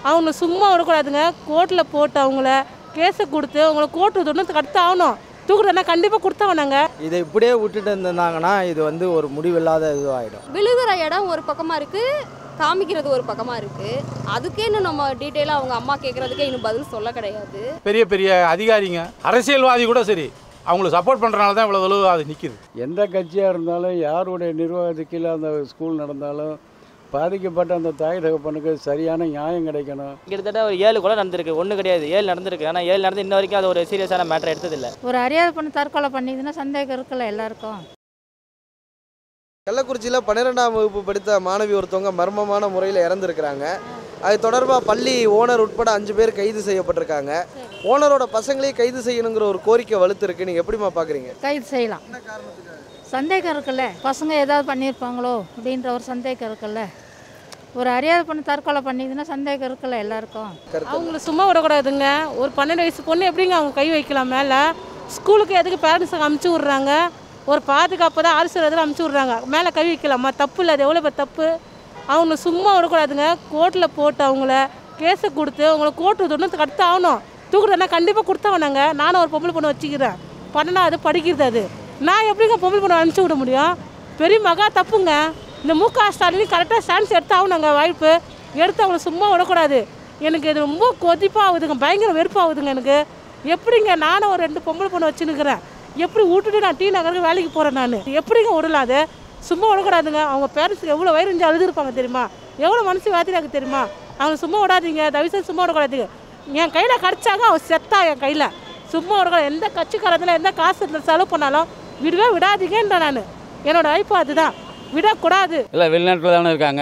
அவங்கள சும்மா விடக்கூடாதுங்க கோர்ட்டில் போட்டு அவங்கள கேஸை கொடுத்து அவங்கள கோர்ட்டு தொண்ணூற்றுக்கு அடுத்து ஆகணும் தூக்குறதுனா கண்டிப்பாக கொடுத்தவனாங்க இதை இப்படியே விட்டுட்டு இருந்திருந்தாங்கன்னா இது வந்து ஒரு முடிவில்லாத இதுவாகிடும் விழுகிற இடம் ஒரு பக்கமாக இருக்குது காமிக்கிறது ஒரு பக்கமாக இருக்குது அதுக்கே இன்னும் நம்ம டீட்டெயிலாக அவங்க அம்மா கேட்குறதுக்கே இன்னும் பதில் சொல்ல கிடையாது பெரிய பெரிய அதிகாரிங்க அரசியல்வாதி கூட சரி அவங்களுக்கு சப்போர்ட் பண்ணுறனால தான் இவ்வளோ தூரம் அது நிற்கிது எந்த கட்சியாக இருந்தாலும் யாருடைய நிர்வாகத்துக்கு கீழே அந்த ஸ்கூல் நடந்தாலும் பாதிக்கப்பட்ட அந்த தாய் தகப்பனுக்கு சரியான நியாயம் கிடைக்கணும் கிட்டத்தட்ட ஒரு ஏழு கொலை நடந்திருக்கு ஒன்று கிடையாது ஏழு நடந்திருக்கு ஆனால் ஏழு நடந்து இன்ன வரைக்கும் அது ஒரு சீரியஸான மேட்டர் எடுத்ததில்லை ஒரு அறியாத பொண்ணு தற்கொலை பண்ணிதுன்னா சந்தேகம் இருக்குல்ல எல்லாருக்கும் கள்ளக்குறிச்சியில் பன்னிரெண்டாம் வகுப்பு படித்த மாணவி ஒருத்தவங்க மர்மமான முறையில் இறந்துருக்கிறாங்க அது தொடர்பாக பள்ளி ஓனர் உட்பட அஞ்சு பேர் கைது செய்யப்பட்டிருக்காங்க ஓனரோட பசங்களையும் கைது செய்யணுங்கிற ஒரு கோரிக்கை வலுத்திருக்கு நீங்கள் எப்படிமா பார்க்குறீங்க கைது செய்யலாம் சந்தேகம் இருக்குல்ல பசங்க ஏதாவது பண்ணியிருப்பாங்களோ அப்படின்ற ஒரு சந்தேகம் இருக்குல்ல ஒரு அறியாத பொண்ணு தற்கொலை பண்ணிதுன்னா சந்தேகம் இருக்குல்ல எல்லாருக்கும் அவங்கள சும்மா விடக்கூடாதுங்க ஒரு பன்னெண்டு வயசு பொண்ணு எப்படிங்க அவங்க கை வைக்கலாம் மேலே ஸ்கூலுக்கு எதுக்கு பேரண்ட்ஸுக்கு அமுச்சு விட்றாங்க ஒரு பாதுகாப்பு தான் அரசு இதில் அமுச்சு விட்றாங்க மேலே கை வைக்கலாமா தப்பு இல்லை அது எவ்வளோ பேர் தப்பு அவங்கள சும்மா விடக்கூடாதுங்க கோர்ட்டில் போட்டு அவங்கள கேஸை கொடுத்து அவங்கள கோர்ட்டு தொண்ணூற்றுக்கு அடுத்து ஆகணும் தூக்குறதுனா கண்டிப்பாக கொடுத்தவனாங்க நானும் ஒரு பொம்பளை பொண்ணு வச்சுக்கிறேன் பன்னெண்டாவது படிக்கிறது அது நான் எப்படிங்க பொம்பளை பொண்ணு அனுப்பிச்சி விட முடியும் பெரிய மகா தப்புங்க இந்த மு க ஸ்டாலின் கரெக்டாக சான்ஸ் எடுத்து ஆகணுங்க வாய்ப்பு எடுத்து அவங்கள சும்மா விடக்கூடாது எனக்கு இது ரொம்ப கொதிப்பாகுதுங்க பயங்கர வெறுப்பாகுதுங்க எனக்கு எப்படிங்க நானும் ஒரு ரெண்டு பொம்பளை பொண்ணு வச்சுன்னுக்கிறேன் எப்படி விட்டுட்டு நான் டி நகருக்கு வேலைக்கு போகிறேன் நான் எப்படிங்க விடலாம் அது சும்மா விடக்கூடாதுங்க அவங்க பேரண்ட்ஸுக்கு எவ்வளோ வயிறு இருந்து அழுதுருப்பாங்க தெரியுமா எவ்வளோ மனசு வாத்திராங்க தெரியுமா அவங்க சும்மா விடாதீங்க தயவுசெய்து சும்மா விடக்கூடாதுங்க என் கையில் கடிச்சாங்க அவன் செத்தா என் கையில் சும்மா விடக்கூடாது எந்த கட்சிக்காரத்தில் எந்த காசு இருந்தாலும் செலவு பண்ணாலும் விடவே விடாதீங்கன்ற நான் என்னோட வாய்ப்பு அதுதான் விடக்கூடாது இல்லை வெளிநாட்டில் தானே இருக்காங்க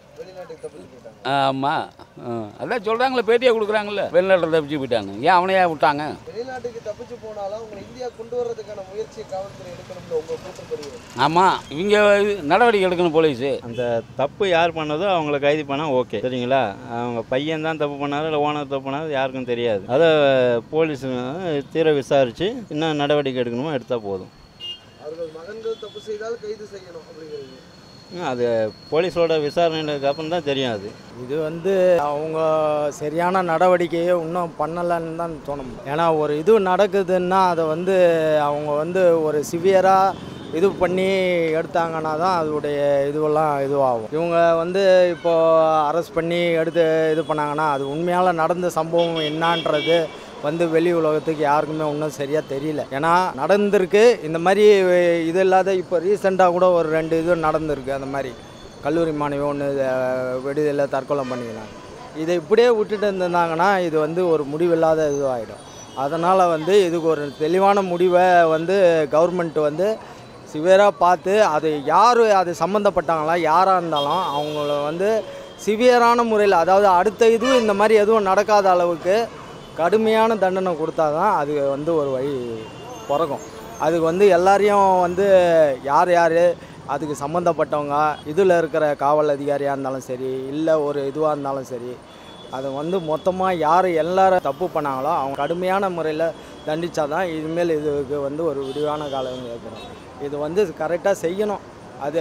ஆமாம் அதான் சொல்கிறாங்களே பேட்டியாக கொடுக்குறாங்கல்ல வெளிநாட்டில் தப்பிச்சு போயிட்டாங்க ஏன் அவனையா விட்டாங்க வெளிநாட்டுக்கு தப்பிச்சு போனாலும் அவங்க இந்தியா கொண்டு வர்றதுக்கான முயற்சியை காவல்துறை எடுக்கணும்னு உங்க கூட்டப்படுகிறது ஆமாம் இவங்க இது நடவடிக்கை எடுக்கணும் போலீஸு அந்த தப்பு யார் பண்ணதோ அவங்கள கைது பண்ணால் ஓகே சரிங்களா அவங்க பையன் தான் தப்பு பண்ணாரு இல்லை ஓனர் தப்பு பண்ணாரு யாருக்கும் தெரியாது அதை போலீஸ் தீர விசாரித்து என்ன நடவடிக்கை எடுக்கணுமோ எடுத்தால் போதும் அவர்கள் மகன்கள் தப்பு செய்தால் கைது செய்யணும் அப்படிங்கிறீங்க ம், அது போலீஸோட விசாரணைக்கு அப்புறம் தான் தெரியும் அது இது வந்து அவங்க சரியான நடவடிக்கையை இன்னும் பண்ணலைன்னு தான் தோணும் ஏன்னா ஒரு இது நடக்குதுன்னா அதை வந்து அவங்க வந்து ஒரு சிவியராக இது பண்ணி எடுத்தாங்கன்னா தான் அதோடைய இதுவெல்லாம் இதுவாகும் இவங்க வந்து இப்போ அரெஸ்ட் பண்ணி எடுத்து இது பண்ணாங்கன்னா அது உண்மையால் நடந்த சம்பவம் என்னான்றது வந்து வெளி உலகத்துக்கு யாருக்குமே இன்னும் சரியாக தெரியல ஏன்னா நடந்திருக்கு இந்த மாதிரி இது இல்லாத இப்போ ரீசெண்டாக கூட ஒரு ரெண்டு இது நடந்திருக்கு அந்த மாதிரி கல்லூரி மாணவி ஒன்று விடுதலை தற்கொலை பண்ணிக்கிறாங்க இதை இப்படியே விட்டுட்டு இருந்திருந்தாங்கன்னா இது வந்து ஒரு முடிவில்லாத இதுவாகிடும் அதனால் வந்து இதுக்கு ஒரு தெளிவான முடிவை வந்து கவர்மெண்ட் வந்து சிவியராக பார்த்து அது யார் அது சம்மந்தப்பட்டாங்களா யாராக இருந்தாலும் அவங்கள வந்து சிவியரான முறையில் அதாவது அடுத்த இதுவும் இந்த மாதிரி எதுவும் நடக்காத அளவுக்கு கடுமையான தண்டனை கொடுத்தா தான் அது வந்து ஒரு வழி பிறக்கும் அதுக்கு வந்து எல்லாரையும் வந்து யார் யார் அதுக்கு சம்மந்தப்பட்டவங்க இதில் இருக்கிற காவல் அதிகாரியாக இருந்தாலும் சரி இல்லை ஒரு இதுவாக இருந்தாலும் சரி அது வந்து மொத்தமாக யார் எல்லாரும் தப்பு பண்ணாங்களோ அவங்க கடுமையான முறையில் தண்டித்தா தான் இனிமேல் இதுக்கு வந்து ஒரு விரிவான காலம் ஏற்படும் இது வந்து கரெக்டாக செய்யணும் அது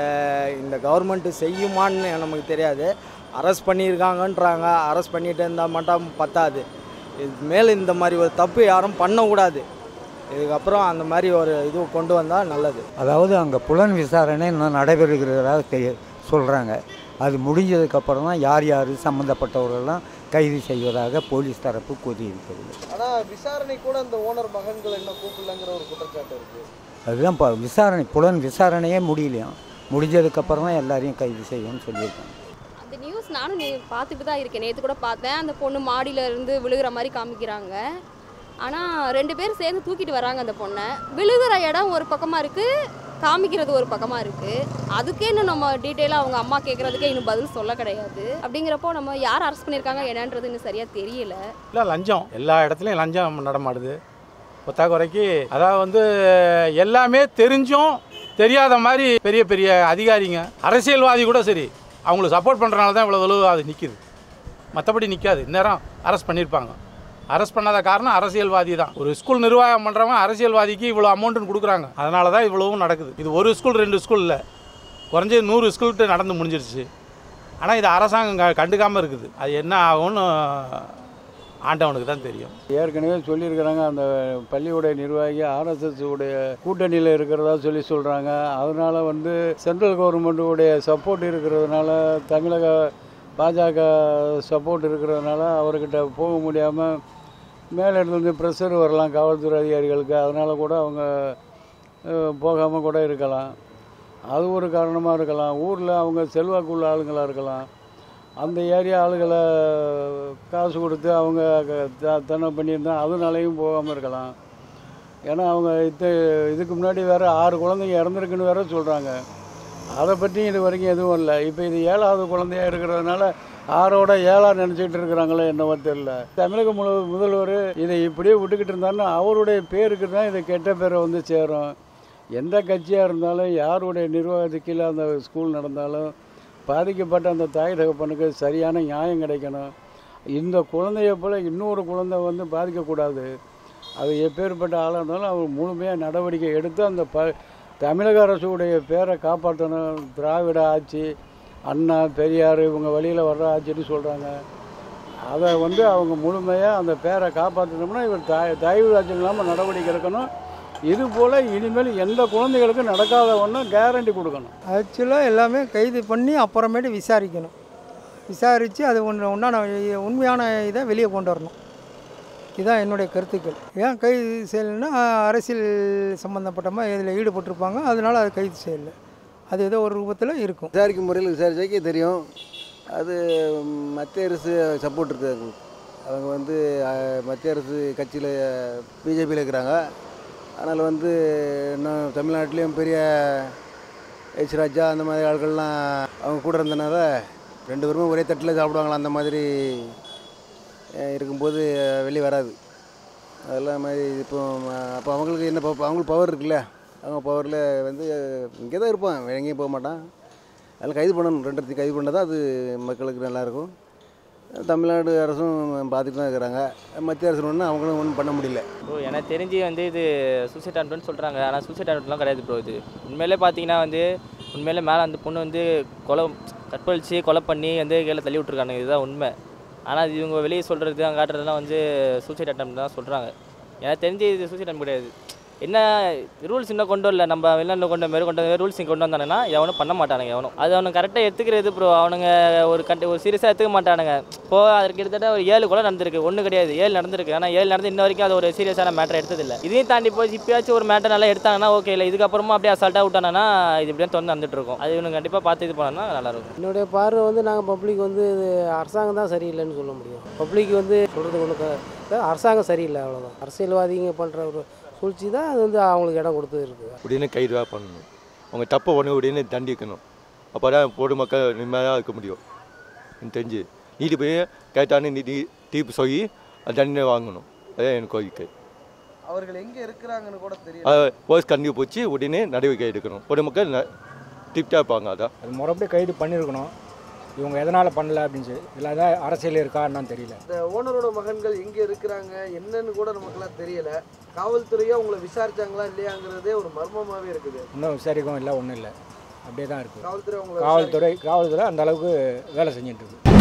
இந்த கவர்மெண்ட்டு செய்யுமான்னு நமக்கு தெரியாது அரெஸ்ட் பண்ணியிருக்காங்கன்றாங்க அரெஸ்ட் பண்ணிட்டு இருந்தால் மட்டும் பத்தாது இது மேலே இந்த மாதிரி ஒரு தப்பு யாரும் பண்ணக்கூடாது இதுக்கப்புறம் அந்த மாதிரி ஒரு இது கொண்டு வந்தால் நல்லது அதாவது அங்கே புலன் விசாரணை இன்னும் நடைபெறுகிறதாக தெரிய சொல்கிறாங்க அது முடிஞ்சதுக்கப்புறம் தான் யார் யார் சம்மந்தப்பட்டவர்கள்லாம் கைது செய்வதாக போலீஸ் தரப்பு கூறியிருக்கிறது ஆனால் விசாரணை கூட அந்த ஓனர் மகன்கள் என்ன கூப்பிடலங்கிற ஒரு குற்றச்சாட்டு இருக்கு அதுதான் இப்போ விசாரணை புலன் விசாரணையே முடியலையாம் முடிஞ்சதுக்கப்புறம் தான் எல்லாரையும் கைது செய்யணும்னு சொல்லியிருக்காங்க அந்த நியூஸ் நானும் நீ பார்த்துட்டு தான் இருக்கேன் நேற்று கூட பார்த்தேன் அந்த பொண்ணு மாடியில இருந்து விழுகிற மாதிரி காமிக்கிறாங்க ஆனால் ரெண்டு பேரும் சேர்ந்து தூக்கிட்டு வராங்க அந்த பொண்ணை விழுகிற இடம் ஒரு பக்கமாக இருக்குது காமிக்கிறது ஒரு பக்கமாக இருக்குது அதுக்கே இன்னும் நம்ம டீட்டெயிலாக அவங்க அம்மா கேட்குறதுக்கே இன்னும் பதில் சொல்ல கிடையாது அப்படிங்கிறப்போ நம்ம யார் அரெஸ்ட் பண்ணியிருக்காங்க என்னன்றது இன்னும் சரியாக தெரியல இல்லை லஞ்சம் எல்லா இடத்துலையும் லஞ்சம் நடமாடுது பொத்தாக்குறைக்கு அதாவது வந்து எல்லாமே தெரிஞ்சும் தெரியாத மாதிரி பெரிய பெரிய அதிகாரிங்க அரசியல்வாதி கூட சரி அவங்களுக்கு சப்போர்ட் பண்ணுறனால தான் இவ்வளோ தூரம் அது நிற்கிது மற்றபடி நிற்காது இந்நேரம் அரெஸ்ட் பண்ணியிருப்பாங்க அரெஸ்ட் பண்ணாத காரணம் அரசியல்வாதி தான் ஒரு ஸ்கூல் நிர்வாகம் பண்ணுறவங்க அரசியல்வாதிக்கு இவ்வளோ அமௌண்ட்டுன்னு கொடுக்குறாங்க அதனால தான் இவ்வளவும் நடக்குது இது ஒரு ஸ்கூல் ரெண்டு ஸ்கூல் இல்லை குறைஞ்சது நூறு ஸ்கூல்கிட்ட நடந்து முடிஞ்சிருச்சு ஆனால் இது அரசாங்கம் க கண்டுக்காமல் இருக்குது அது என்ன ஆகும்னு ஆண்டவனுக்கு தான் தெரியும் ஏற்கனவே சொல்லியிருக்கிறாங்க அந்த பள்ளியுடைய நிர்வாகி ஆர்எஸ்எஸ் உடைய கூட்டணியில் இருக்கிறதா சொல்லி சொல்கிறாங்க அதனால் வந்து சென்ட்ரல் கவர்மெண்ட்டுடைய சப்போர்ட் இருக்கிறதுனால தமிழக பாஜக சப்போர்ட் இருக்கிறதுனால அவர்கிட்ட போக முடியாமல் மேலிருந்து ப்ரெஷர் வரலாம் காவல்துறை அதிகாரிகளுக்கு அதனால் கூட அவங்க போகாமல் கூட இருக்கலாம் அது ஒரு காரணமாக இருக்கலாம் ஊரில் அவங்க செல்வாக்குள்ள ஆளுங்களாக இருக்கலாம் அந்த ஏரியா ஆளுகளை காசு கொடுத்து அவங்க க- த- தன்னை பண்ணியிருந்தா அதனாலையும் போகாமல் இருக்கலாம் ஏன்னா அவங்க இது இதுக்கு முன்னாடி வேறு ஆறு குழந்தைங்க இறந்துருக்குன்னு வேற சொல்கிறாங்க அதை பற்றி இது வரைக்கும் எதுவும் இல்லை இப்போ இது ஏழாவது குழந்தையா இருக்கிறதுனால ஆறோட ஏழா நினச்சிக்கிட்டு இருக்கிறாங்களோ என்னவோ தெரியல தமிழக முழு முதல்வர் இதை இப்படியே விட்டுக்கிட்டு இருந்தாருன்னா அவருடைய பேருக்கு தான் இது கெட்ட பேரை வந்து சேரும் எந்த கட்சியாக இருந்தாலும் யாருடைய நிர்வாகத்துக்கு கீழே அந்த ஸ்கூல் நடந்தாலும் பாதிக்கப்பட்ட அந்த தாய் தகப்பனுக்கு சரியான நியாயம் கிடைக்கணும் இந்த குழந்தைய போல் இன்னொரு குழந்தை வந்து பாதிக்கக்கூடாது அது எப்பேற்பட்ட ஆளாக இருந்தாலும் அவர் முழுமையாக நடவடிக்கை எடுத்து அந்த ப தமிழக அரசுடைய பேரை காப்பாற்றணும் திராவிட ஆட்சி அண்ணா பெரியார் இவங்க வழியில் வர்ற ஆட்சின்னு சொல்கிறாங்க அதை வந்து அவங்க முழுமையாக அந்த பேரை காப்பாற்றணும்னா இவர் தாய் தயவு ஆட்சி இல்லாமல் நடவடிக்கை எடுக்கணும் இது போல் இனிமேல் எந்த குழந்தைகளுக்கும் நடக்காத ஒன்று கேரண்டி கொடுக்கணும் ஆக்சுவலாக எல்லாமே கைது பண்ணி அப்புறமேட்டு விசாரிக்கணும் விசாரித்து அது ஒன்று உண்டான உண்மையான இதை வெளியே கொண்டு வரணும் இதுதான் என்னுடைய கருத்துக்கள் ஏன் கைது செய்யலைன்னா அரசியல் சம்மந்தப்பட்ட மாதிரி இதில் ஈடுபட்டிருப்பாங்க அதனால அது கைது செய்யலை அது ஏதோ ஒரு ரூபத்தில் இருக்கும் விசாரிக்கும் முறையில் விசாரிச்சாக்கே தெரியும் அது மத்திய அரசு சப்போர்ட் இருக்காங்க அவங்க வந்து அஹ், மத்திய அரசு கட்சியில் பிஜேபியில் இருக்கிறாங்க அதனால் வந்து இன்னும் தமிழ்நாட்டிலையும் பெரிய எச் ராஜா அந்த மாதிரி ஆட்கள்லாம் அவங்க கூட இருந்தனால ரெண்டு பேருமே ஒரே தட்டில் சாப்பிடுவாங்களா அந்த மாதிரி அஹ், இருக்கும்போது வெளியே வராது அதெல்லாம் மாதிரி இப்போ அஹ், அப்போ அவங்களுக்கு என்ன பவ- அவங்களுக்கு பவர் இருக்குல்ல அவங்க பவரில் வந்து இங்கே தான் இருப்பான் வேற எங்கேயும் போக மாட்டான் அதில் கைது பண்ணணும் ரெண்டு கைது பண்ணால் தான் அது மக்களுக்கு நல்லாயிருக்கும் தமிழ்நாடு அரசும் பார்த்துட்டு தான் இருக்கிறாங்க மத்திய அரசு ஒன்றும் அவங்களும் ஒன்றும் பண்ண முடியல ப்ரோ எனக்கு தெரிஞ்சு வந்து இது சூசைட் அட்டம்ப்ட்னு சொல்கிறாங்க ஆனால் சூசைட் அட்டம்ப்ட்லாம் கிடையாது ப்ரோ இது உண்மையிலே பார்த்தீங்கன்னா வந்து உண்மையிலே மேலே அந்த பொண்ணு வந்து கொலை கற்பழிச்சு கொலை பண்ணி வந்து கீழே தள்ளி விட்ருக்காங்க இதுதான் உண்மை ஆனால் இவங்க வெளியே சொல்கிறது அங்கே காட்டுறதுலாம் வந்து சூசைட் அட்டம் தான் சொல்கிறாங்க எனக்கு தெரிஞ்சு இது சூசைட் அட்டம் கிடையாது என்ன ரூல்ஸ் இன்னும் கொண்டு வரல நம்ம வெளிநாட்டில் கொண்டு மாரி கொண்டு வந்த ரூல்ஸ் கொண்டு வந்தானுங்கன்னா எவனும் பண்ண மாட்டானுங்க எவனும் அது அவனுக்கு கரெக்டாக எடுத்துக்கிறது ப்ரோ அவனுங்க ஒரு கண்ட ஒரு சீரியஸாக எடுத்துக்க மாட்டானுங்க இப்போ அதற்கு கிட்டத்தட்ட ஒரு ஏழு கொலை நடந்திருக்கு ஒன்று கிடையாது ஏழு நடந்திருக்கு ஆனால் ஏழு நடந்து இன்ன வரைக்கும் அது ஒரு சீரியஸான மேட்டர் எடுத்ததில்லை இதையும் தாண்டி போய் இப்பயாச்சும் ஒரு மேட்டர் நல்லா எடுத்தாங்கன்னா ஓகே இல்லை இதுக்கப்புறமா அப்படியே அசால்ட்டாக விட்டானா இது இப்படியே தொடர்ந்து வந்துட்டு இருக்கும் அது இவனுக்கு கண்டிப்பாக பார்த்து இது பண்ணா நல்லா இருக்கும் என்னுடைய பார்வை வந்து நாங்கள் பப்ளிக் வந்து இது அரசாங்கம் தான் சரியில்லைன்னு சொல்ல முடியும் பப்ளிக் வந்து சொல்கிறது ஒன்று அரசாங்கம் சரியில்லை அவ்வளோதான் அரசியல்வாதிங்க பண்ணுற ஒரு சூழ்ச்சி தான் அது வந்து அவங்களுக்கு இடம் கொடுத்து இருக்குது உடனே கைது பண்ணணும் அவங்க தப்பை உடனே உடனே தண்டிக்கணும் அப்போ தான் பொதுமக்கள் நிம்மதியாக இருக்க முடியும் எனக்கு தெரிஞ்சு நீதிபதி கேட்டான்னு நீதி தீர்ப்பு சொல்லி அது தண்டனை வாங்கணும் அதான் என் கோரிக்கை அவர்கள் எங்கே இருக்கிறாங்கன்னு கூட தெரியல அது போலீஸ் கண்டுபிடிச்சி உடனே நடவடிக்கை எடுக்கணும் பொதுமக்கள் ந- திருப்தியாக இருப்பாங்க அதான் அது முறைப்படி கைது பண்ணியிருக்கணும் இவங்க எதனால் பண்ணல அப்படின்னு சொல்லி இல்லை அதான் அரசியல் இருக்கா என்னன்னு தெரியல இந்த ஓனரோட மகன்கள் எங்கே இருக்கிறாங்க என்னன்னு கூட நமக்கெல்லாம் தெரியல காவல்துறையோ அவங்கள விசாரிச்சாங்களா இல்லையாங்கிறதே ஒரு மர்மமாகவே இருக்குது இன்னும் விசாரிக்கவும் இல்லை ஒன்றும் இல்லை அப்படியே தான் இருக்குது காவல்துறை அவங்கள காவல்துறை காவல்துறை அந்த அளவுக்கு வேலை செஞ்சுட்டு இருக்கு